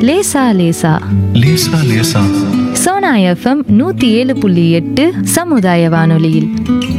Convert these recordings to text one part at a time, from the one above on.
லேசா லேசா லேசா லேசா சோனா எஃப்எம் நூத்தி ஏழு புள்ளி எட்டு சமுதாய வானொலியில்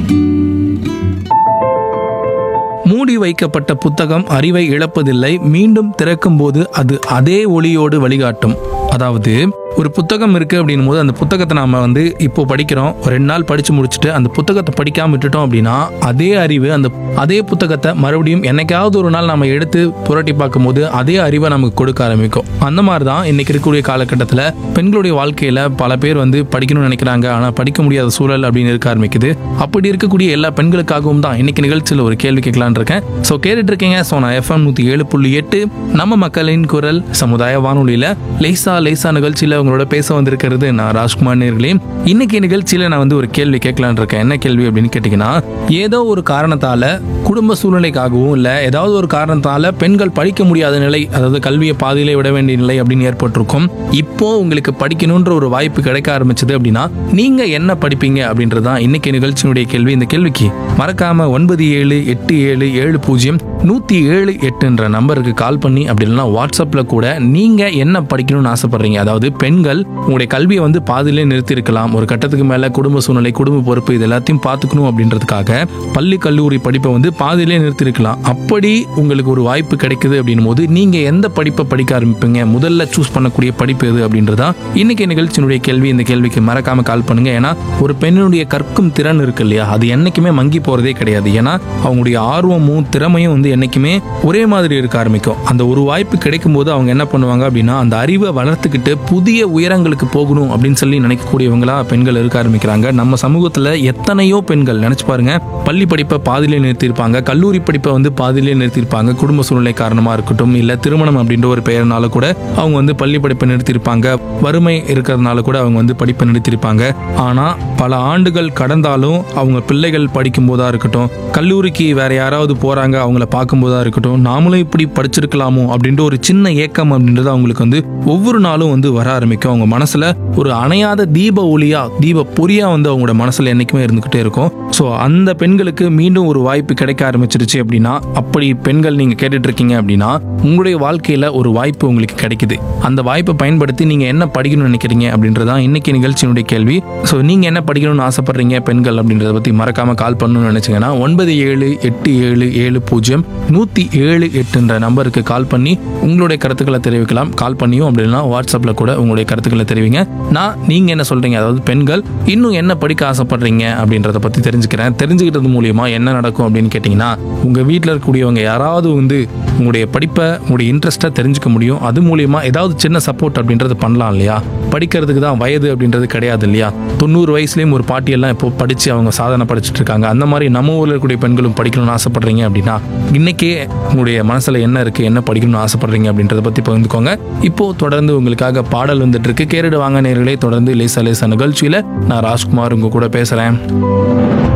மூடி வைக்கப்பட்ட புத்தகம் அறிவை இழப்பதில்லை மீண்டும் திறக்கும் போது அது அதே ஒளியோடு வழிகாட்டும் அதாவது ஒரு புத்தகம் இருக்கு அப்படின்னும் போது அந்த புத்தகத்தை நாம வந்து இப்போ படிக்கிறோம் ஒரு ரெண்டு நாள் படிச்சு முடிச்சுட்டு அந்த புத்தகத்தை படிக்காம விட்டுட்டோம் அப்படின்னா அதே அறிவு அந்த அதே புத்தகத்தை மறுபடியும் என்னைக்காவது ஒரு நாள் நம்ம எடுத்து புரட்டி பார்க்கும்போது அதே அறிவை நமக்கு கொடுக்க ஆரம்பிக்கும் அந்த மாதிரி தான் இன்னைக்கு இருக்கக்கூடிய காலகட்டத்தில் பெண்களுடைய வாழ்க்கையில பல பேர் வந்து படிக்கணும்னு நினைக்கிறாங்க ஆனால் படிக்க முடியாத சூழல் அப்படின்னு இருக்க ஆரம்பிக்குது அப்படி இருக்கக்கூடிய எல்லா பெண்களுக்காகவும் தான் இன்னைக்கு நிகழ்ச்சியில் ஒரு கேள்வி கேட்கலான்னு இருக்கேன் ஸோ கேட்டுட்டு இருக்கீங்க ஸோ நான் எஃப்எம் நூற்றி ஏழு புள்ளி எட்டு நம்ம மக்களின் குரல் சமுதாய வானொலியில் லேசா லேசா நிகழ்ச்சியில் உங்களோட பேச வந்திருக்கிறது நான் ராஜ்குமார் நேர்களே இன்னைக்கு நிகழ்ச்சியில் நான் வந்து ஒரு கேள்வி கேட்கலான்னு இருக்கேன் என்ன கேள்வி அப்படின்னு கேட்டிங்கன்னா ஏதோ ஒரு காரணத்தால குடும்ப சூழ்நிலைக்காகவும் இல்லை ஏதாவது ஒரு காரணத்தால பெண்கள் படிக்க முடியாத நிலை அதாவது கல்வியை பாதியிலே விட வேண்டிய நிலை அப்படின்னு ஏற்பட்டிருக்கும் இப்போ உங்களுக்கு படிக்கணுன்ற ஒரு வாய்ப்பு கிடைக்க ஆரம்பிச்சது அப்படின்னா நீங்க என்ன படிப்பீங்க அப்படின்றது தான் இன்னைக்கு நிகழ்ச்சியினுடைய கேள்வி இந்த கேள்விக்கு மறக்காம ஒன்பது ஏழு எட்டு ஏழு ஏழு பூஜ்ஜியம் நூற்றி ஏழு எட்டுன்ற நம்பருக்கு கால் பண்ணி அப்படி இல்லைன்னா வாட்ஸ்அப்பில் கூட நீங்கள் என்ன படிக்கணும்னு ஆசைப்படுறீங்க அதாவது பெண்கள் உங்களுடைய கல்வியை வந்து பாதியிலே நிறுத்தியிருக்கலாம் ஒரு கட்டத்துக்கு மேலே குடும்ப சூழ்நிலை குடும்ப பொறுப்பு இது எல்லாத்தையும் பார்த்துக்கணும் அப்படின்றதுக்காக பள்ளி கல்லூரி படிப்பை வந்து பாதியிலே நிறுத்தியிருக்கலாம் அப்படி உங்களுக்கு ஒரு வாய்ப்பு கிடைக்குது அப்படின்னும் போது நீங்கள் எந்த படிப்பை படிக்க ஆரம்பிப்பீங்க முதல்ல சூஸ் பண்ணக்கூடிய படிப்பு எது அப்படின்றதா இன்னைக்கு நிகழ்ச்சியினுடைய கேள்வி இந்த கேள்விக்கு மறக்காம கால் பண்ணுங்க ஏன்னா ஒரு பெண்ணுடைய கற்கும் திறன் இருக்கு இல்லையா அது என்னைக்குமே மங்கி போறதே கிடையாது ஏன்னா அவங்களுடைய ஆர்வமும் திறமையும் வந்து என்னைக்குமே ஒரே மாதிரி இருக்க ஆரம்பிக்கும் அந்த ஒரு வாய்ப்பு கிடைக்கும் போது அவங்க என்ன பண்ணுவாங்க அப்படின்னா அந்த அறிவை வளர்த்துக்கிட்டு புதிய உயரங்களுக்கு போகணும் அப்படின்னு சொல்லி நினைக்கக்கூடியவங்களா பெண்கள் இருக்க ஆரம்பிக்கிறாங்க நம்ம சமூகத்துல எத்தனையோ பெண்கள் நினைச்சு பாருங்க பள்ளி படிப்பை பாதியிலே நிறுத்தியிருப்பாங்க கல்லூரி படிப்பை வந்து பாதியிலே நிறுத்தியிருப்பாங்க குடும்ப சூழ்நிலை காரணமா இருக்கட்டும் இல்ல திருமணம் அப்படின்ற ஒரு பெயர்னால கூட அவங்க வந்து பள்ளி படிப்பை நிறுத்தியிருப்பாங்க வறுமை இருக்கிறதுனால கூட அவங்க வந்து படிப்பை நிறுத்தியிருப்பாங்க ஆனா பல ஆண்டுகள் கடந்தாலும் அவங்க பிள்ளைகள் படிக்கும் போதா இருக்கட்டும் கல்லூரிக்கு வேற யாராவது போறாங்க அவங்கள பார்க்கும் போதா இருக்கட்டும் நாமளும் இப்படி படிச்சிருக்கலாமோ அப்படின்ற ஒரு சின்ன ஏக்கம் அப்படின்றது அவங்களுக்கு வந்து ஒவ்வொரு நாளும் வந்து வர ஆரம்பிக்கும் அவங்க மனசுல ஒரு அணையாத தீப ஒளியா தீப பொறியா வந்து அவங்களோட மனசுல என்னைக்குமே இருந்துகிட்டே இருக்கும் ஸோ அந்த பெண்களுக்கு மீண்டும் ஒரு வாய்ப்பு கிடைக்க ஆரம்பிச்சிருச்சு அப்படின்னா அப்படி பெண்கள் நீங்க கேட்டுட்டு இருக்கீங்க அப்படின்னா உங்களுடைய வாழ்க்கையில ஒரு வாய்ப்பு உங்களுக்கு கிடைக்குது அந்த வாய்ப்பை பயன்படுத்தி நீங்க என்ன படிக்கணும்னு நினைக்கிறீங்க அப்படின்றதான் இன்னைக்கு நிகழ்ச்சியினுடைய கேள்வி ஸோ நீங்க என்ன படிக்கணும்னு ஆசைப்படுறீங்க பெண்கள் அப்படின்றத பத்தி மறக்காம கால் பண்ணணும்னு நினைச்சீங்கன்னா ஒன்பது ஏழு எட்டு ஏழு ஏழு பூஜ்ஜியம் நூத்தி ஏழு எட்டுன்ற நம்பருக்கு கால் பண்ணி உங்களுடைய கருத்துக்களை தெரிவிக்கலாம் கால் பண்ணியும் அப்படின்னா வாட்ஸ்அப்ல கூட உங்களுடைய கருத்துக்களை தெரிவிங்க நான் நீங்க என்ன சொல்றீங்க அதாவது பெண்கள் இன்னும் என்ன படிக்க ஆசைப்படுறீங்க அப்படின்றத பத்தி தெரிஞ்சுக்கிறேன் தெரிஞ்சுக்கிட்டது மூலியமா என்ன நடக்கும் அப்படின்னு கேட்டிங்கன்னா உங்க வீட்டில் இருக்கக்கூடியவங்க யாராவது வந்து உங்களுடைய படிப்பை உங்களுடைய இன்ட்ரெஸ்ட்டை தெரிஞ்சுக்க முடியும் அது மூலியமா ஏதாவது சின்ன சப்போர்ட் அப்படின்றது பண்ணலாம் இல்லையா படிக்கிறதுக்கு தான் வயது அப்படின்றது கிடையாது இல்லையா தொண்ணூறு வயசுலேயும் ஒரு பாட்டியெல்லாம் இப்போ படித்து அவங்க சாதனை படிச்சுட்டு இருக்காங்க அந்த மாதிரி நம்ம ஊரில் இருக்கக்கூடிய பெண்களும் படிக்கணும்னு ஆசைப்படுறீங்க அப்படின்னா இன்னைக்கே உங்களுடைய மனசில் என்ன இருக்குது என்ன படிக்கணும்னு ஆசைப்படுறீங்க அப்படின்றத பற்றி பகிர்ந்துக்கோங்க இப்போ தொடர்ந்து உங்களுக்காக பாடல் வந்துட்டு இருக்கு கேரடு வாங்க நேர்களே தொடர்ந்து லேசா லேசா நிகழ்ச்சியில் நான் ராஜ்குமார் உங்க கூட பேசுகிறேன்